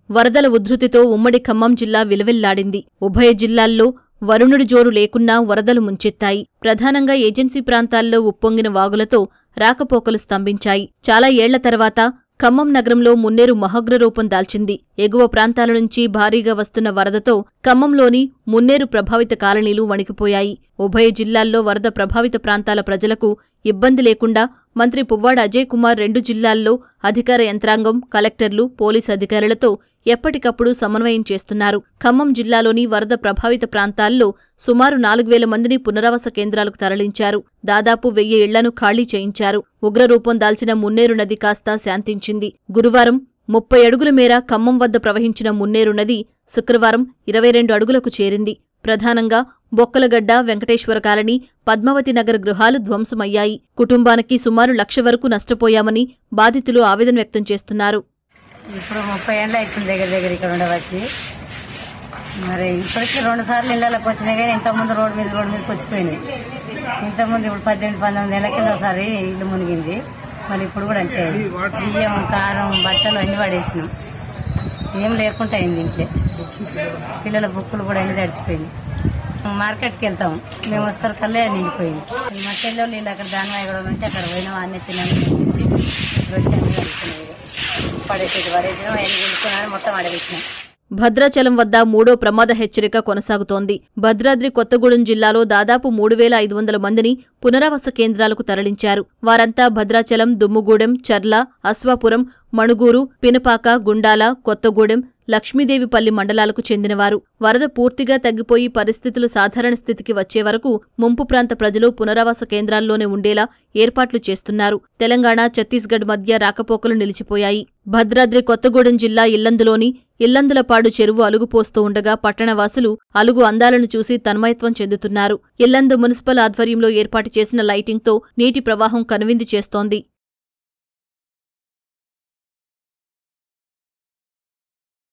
వరదల ఉధృతితో ఉమ్మడి ఖమ్మం జిల్లా విలవిల్లాడింది ఉభయ జిల్లాల్లో వరుణుడి జోరు లేకున్నా వరదలు ముంచెత్తాయి ప్రధానంగా ఏజెన్సీ ప్రాంతాల్లో ఉప్పొంగిన వాగులతో రాకపోకలు స్తంభించాయి చాలా ఏళ్ల తర్వాత ఖమ్మం నగరంలో మున్నేరు మహగ్ర రూపం దాల్చింది ఎగువ ప్రాంతాల నుంచి భారీగా వస్తున్న వరదతో ఖమ్మంలోని మున్నేరు ప్రభావిత కాలనీలు వణికిపోయాయి ఉభయ జిల్లాల్లో వరద ప్రభావిత ప్రాంతాల ప్రజలకు ఇబ్బంది లేకుండా మంత్రి పువ్వాడ అజయ్ కుమార్ రెండు జిల్లాల్లో అధికార యంత్రాంగం కలెక్టర్లు పోలీసు అధికారులతో ఎప్పటికప్పుడు సమన్వయం చేస్తున్నారు ఖమ్మం జిల్లాలోని వరద ప్రభావిత ప్రాంతాల్లో సుమారు నాలుగు వేల మందిని పునరావాస కేంద్రాలకు తరలించారు దాదాపు వెయ్యి ఇళ్లను ఖాళీ చేయించారు ఉగ్రరూపం దాల్చిన మున్నేరు నది కాస్త శాంతించింది గురువారం ముప్పై అడుగుల మేర ఖమ్మం వద్ద ప్రవహించిన మున్నేరు నది శుక్రవారం ఇరవై రెండు అడుగులకు చేరింది ప్రధానంగా బొక్కలగడ్డ వెంకటేశ్వర కాలనీ పద్మావతి నగర్ గృహాలు ధ్వంసమయ్యాయి కుటుంబానికి సుమారు లక్ష వరకు నష్టపోయామని బాధితులు ఆవేదన వ్యక్తం చేస్తున్నారు ఇప్పుడు ముప్పై ఏళ్ళు అవుతుంది దగ్గర దగ్గర ఇక్కడ ఉండబట్టి మరి ఇప్పటికీ రెండు సార్లు ఇళ్ళకి వచ్చినాయి కానీ ఇంతకుముందు రోడ్డు మీద రోడ్డు మీదకి వచ్చిపోయినాయి ఇంతకుముందు ఇప్పుడు పద్దెనిమిది పంతొమ్మిది ఏళ్ళ కింద ఒకసారి ఇల్లు మునిగింది మరి ఇప్పుడు కూడా అంతే బియ్యం కారం బట్టలు అన్ని పడేసినాం ఏం లేకుండా అయింది ఇంట్లో పిల్లల బుక్కులు కూడా అన్ని తడిచిపోయింది మార్కెట్కి వెళ్తాం మేము వస్తారు కల్లా నిండిపోయింది మా చెల్లెళ్ళు వీళ్ళు అక్కడ దాని కూడా ఉంటే అక్కడ పోయినాం అన్ని తిన్నాను ఇప్పుడు వచ్చి అన్ని పడుతున్నాయి పడేసేది పడేసినాం అన్ని గెలుచుకున్నాను మొత్తం అడవిచ్చినాం భద్రాచలం వద్ద మూడో ప్రమాద హెచ్చరిక కొనసాగుతోంది భద్రాద్రి కొత్తగూడెం జిల్లాలో దాదాపు మూడు వేల ఐదు వందల మందిని పునరావాస కేంద్రాలకు తరలించారు వారంతా భద్రాచలం దుమ్ముగూడెం చర్ల అశ్వాపురం మణుగూరు పినపాక గుండాల కొత్తగూడెం లక్ష్మీదేవిపల్లి మండలాలకు చెందినవారు వరద పూర్తిగా తగ్గిపోయి పరిస్థితులు సాధారణ స్థితికి వచ్చే వరకు ముంపు ప్రాంత ప్రజలు పునరావాస కేంద్రాల్లోనే ఉండేలా ఏర్పాట్లు చేస్తున్నారు తెలంగాణ ఛత్తీస్గఢ్ మధ్య రాకపోకలు నిలిచిపోయాయి భద్రాద్రి కొత్తగూడెం జిల్లా ఇల్లందులోని ఇల్లందులపాడు చెరువు అలుగుపోస్తూ ఉండగా పట్టణవాసులు అలుగు అందాలను చూసి తన్మయత్వం చెందుతున్నారు ఇల్లందు మున్సిపల్ ఆధ్వర్యంలో ఏర్పాటు చేసిన లైటింగ్తో నీటి ప్రవాహం కనువిందు చేస్తోంది